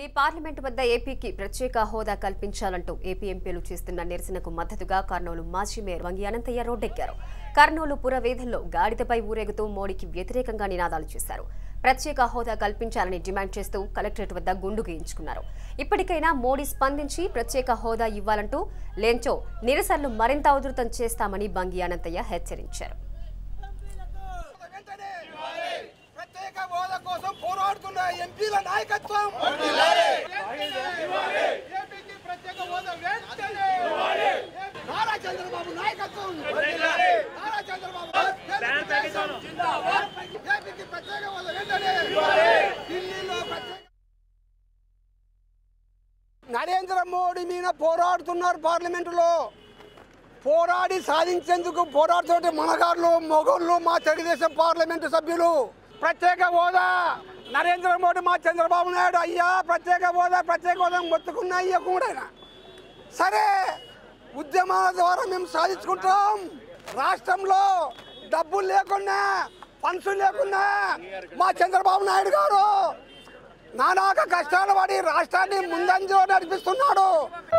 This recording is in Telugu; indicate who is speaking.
Speaker 1: పార్లమెంటు వద్ద ఏపీకి ప్రత్యేక హోదా కల్పించాలంటూ ఏపీ ఎంపీలు చేస్తున్న నిరసనకు మద్దతుగా కర్నూలు మాజీ మేయర్ వంగి అనంతయ్య రోడ్డెక్కారు కర్నూలు పురవేధుల్లో గాడిదపై ఊరేగుతూ మోడీకి వ్యతిరేకంగా నినాదాలు చేశారు ప్రత్యేక హోదా కల్పించాలని డిమాండ్ చేస్తూ కలెక్టరేట్ వద్ద గుండు గీయించుకున్నారు ఇప్పటికైనా మోడీ స్పందించి ప్రత్యేక హోదా ఇవ్వాలంటూ లేంచో నిరసనలు మరింత ఉధృతం చేస్తామని బంగి అనంతయ్య హెచ్చరించారు
Speaker 2: వెంటనే ప్రత్యేక హోదా కోసం పోరాడుతున్న ఎంపీల నాయకత్వం ఏపీకి ప్రత్యేక హోదా వెంటనే నారా చంద్రబాబు నాయకత్వం నారా చంద్రబాబు ఏపీకి ప్రత్యేక హోదా వెంటనే ఢిల్లీలో ప్రత్యేక నరేంద్ర మోడీ మీద పోరాడుతున్నారు పార్లమెంటులో పోరాడి సాధించేందుకు పోరాడుతుంటే మనగాళ్ళు మొగోళ్ళు మా తెలుగుదేశం పార్లమెంటు సభ్యులు ప్రత్యేక హోదా నరేంద్ర మోడీ మా చంద్రబాబు నాయుడు అయ్యా ప్రత్యేక హోదా ప్రత్యేక హోదా మొత్తుకున్న అయ్యా కూడా సరే ఉద్యమాల ద్వారా మేము సాధించుకుంటాం రాష్ట్రంలో డబ్బులు లేకున్నా ఫండ్స్ లేకున్నా మా చంద్రబాబు నాయుడు గారు నానాక కష్టాలు పడి రాష్ట్రాన్ని ముందంజలో నడిపిస్తున్నాడు